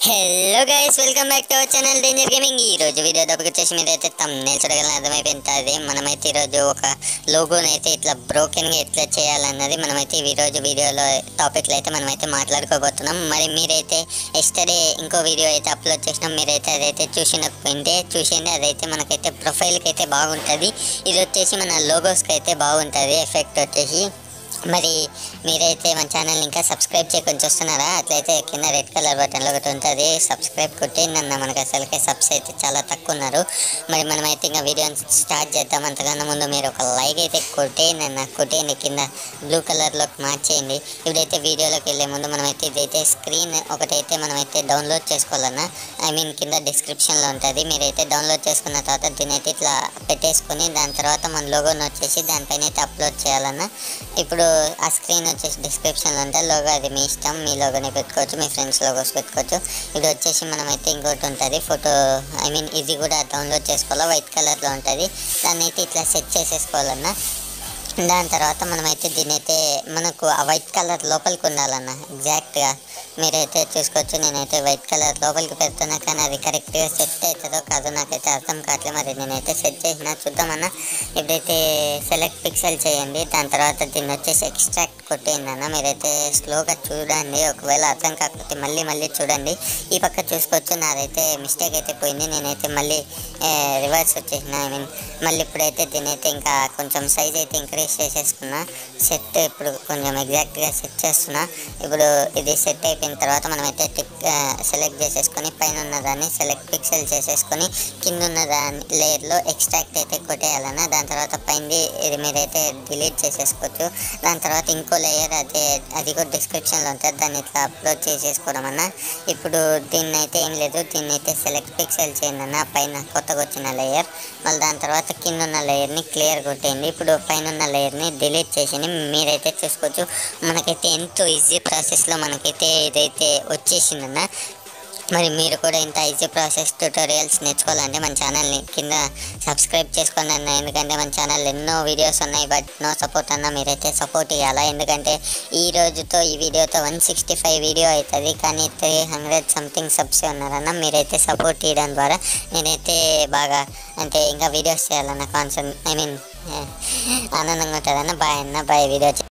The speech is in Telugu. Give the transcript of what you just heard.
hello guys welcome back to our channel danger gaming ఈ రోజు వీడియో టాపిక్ వచ్చేసి మీరైతే తమ్నేల్ చూడగలని అర్థమైపోయింది మనమైతే ఈరోజు ఒక లోగోని అయితే ఇట్లా బ్రోకెన్ గా ఎట్లా చేయాలన్నది మనమైతే ఈ రోజు వీడియోలో టాపిక్లో అయితే మనమైతే మాట్లాడుకోబోతున్నాం మరి మీరైతే ఎస్టర్డే ఇంకో వీడియో అయితే అప్లోడ్ చేసినాం మీరైతే అదైతే చూసినకపోయింటే చూసింది అదైతే మనకైతే ప్రొఫైల్కి అయితే బాగుంటుంది ఇది వచ్చేసి మన లోగోస్కి అయితే బాగుంటుంది ఎఫెక్ట్ వచ్చేసి మరి మీరైతే మన ఛానల్ ఇంకా సబ్స్క్రైబ్ చేయకొని చూస్తున్నారా అట్లయితే కింద రెడ్ కలర్ బటన్లో ఒకటి ఉంటుంది సబ్స్క్రైబ్ కొట్టి నన్ను మనకు అసలుకే సబ్స్ అయితే చాలా తక్కువ ఉన్నారు మరి మనమైతే ఇంకా వీడియోని స్టార్ట్ చేద్దాం అంతకన్నా ముందు మీరు ఒక లైక్ అయితే కొట్టి నన్ను కొట్టేయండి కింద బ్లూ కలర్లోకి మార్చేయండి ఇప్పుడైతే వీడియోలోకి వెళ్ళే ముందు మనమైతే ఇదైతే స్క్రీన్ ఒకటైతే మనమైతే డౌన్లోడ్ చేసుకోవాలన్నా ఐ మీన్ కింద డిస్క్రిప్షన్లో ఉంటుంది మీరైతే డౌన్లోడ్ చేసుకున్న తర్వాత దీని అయితే ఇట్లా పెట్టేసుకొని దాని తర్వాత మన లోగోని వచ్చేసి దానిపైన అయితే అప్లోడ్ చేయాలన్నా ఇప్పుడు ఆ స్క్రీన్ వచ్చేసి డిస్క్రిప్షన్లో ఉంటుంది లోగో అది మీ ఇష్టం మీ లోగోని పెట్టుకోవచ్చు మీ ఫ్రెండ్స్ లోగోస్ పెట్టుకోవచ్చు ఇది వచ్చేసి మనమైతే ఇంకోటి ఉంటుంది ఫోటో ఐ మీన్ ఇది కూడా డౌన్లోడ్ చేసుకోవాలా వైట్ కలర్లో ఉంటుంది దాన్ని అయితే ఇట్లా సెట్ చేసేసుకోవాలన్నా దాని తర్వాత మనమైతే దీని అయితే మనకు ఆ వైట్ కలర్ లోపలికి ఉండాలన్న ఎగ్జాక్ట్గా మీరైతే చూసుకోవచ్చు నేనైతే వైట్ కలర్ లోపలికి పెడుతున్నా కానీ అది కరెక్ట్గా సెట్ అవుతుందో కాదో నాకైతే అర్థం కావట్లేదు మరి నేనైతే సెట్ చేసిన చూద్దామన్నా ఇప్పుడైతే సెలెక్ట్ పిక్సెల్ చేయండి దాని తర్వాత దీన్ని వచ్చేసి ఎక్స్ట్రాక్ట్ కొట్టేయండి అన్న మీరైతే స్లోగా చూడండి ఒకవేళ అర్థం కాకపోతే మళ్ళీ మళ్ళీ చూడండి ఈ పక్క చూసుకోవచ్చు నాదైతే మిస్టేక్ అయితే పోయింది నేనైతే మళ్ళీ రివర్స్ వచ్చేసిన ఐ మీన్ మళ్ళీ ఇప్పుడైతే దీని అయితే ఇంకా కొంచెం సైజ్ అయితే ఇంక్రీజ్ చేసేసుకున్నా సెట్ ఇప్పుడు కొంచెం ఎగ్జాక్ట్గా సెట్ చేస్తున్నా ఇప్పుడు ఇది సెట్ అయిపోయిన తర్వాత మనమైతే టిక్ సెలెక్ట్ చేసేసుకొని పైన ఉన్న దాన్ని సెలెక్ట్ పిక్సెల్ చేసేసుకొని కింద ఉన్న దాని లేయర్లో ఎక్స్ట్రాక్ట్ అయితే కొట్టేయాలన్న దాని తర్వాత పైనది ఇది మీరైతే డిలీట్ చేసేసుకోవచ్చు దాని తర్వాత ఇంకో లేయర్ అదే అది కూడా డిస్క్రిప్షన్లో ఉంటుంది దాన్ని ఇట్లా అప్లోడ్ చేసేసుకోవడం అన్న ఇప్పుడు దీన్ని అయితే ఏం లేదు దీన్ని అయితే సెలెక్ట్ పిక్సెల్ చేయండి అన్న పైన కొత్తగా వచ్చిన లేయర్ మళ్ళీ దాని తర్వాత కింద ఉన్న లేయర్ని క్లియర్ కొట్టేయండి ఇప్పుడు పైన ఉన్న లేయర్ని డిలీట్ చేసి మీరైతే చూసుకోవచ్చు మనకైతే ఎంతో ఈజీ ప్రాసెస్లో మనకైతే ఇదైతే వచ్చేసిందన్న మరి మీరు కూడా ఇంత ఈజీ ప్రాసెస్ ట్యూటోరియల్స్ నేర్చుకోవాలంటే మన ఛానల్ని కింద సబ్స్క్రైబ్ చేసుకోండి అన్న ఎందుకంటే మన ఛానల్ ఎన్నో వీడియోస్ ఉన్నాయి బట్ నో సపోర్ట్ అన్న మీరైతే సపోర్ట్ ఇవ్వాలా ఎందుకంటే ఈ రోజుతో ఈ వీడియోతో వన్ సిక్స్టీ ఫైవ్ వీడియో అవుతుంది కానీ త్రీ హండ్రెడ్ సంథింగ్ సబ్స్ ఉన్నారన్న మీరైతే సపోర్ట్ ఇవ్వడం ద్వారా నేనైతే బాగా అంటే ఇంకా వీడియోస్ చేయాలన్న కాన్సన్ ఐ మీన్ ఆనందంగా ఉంటుందన్న బాయ్ అన్న బాయ్ వీడియో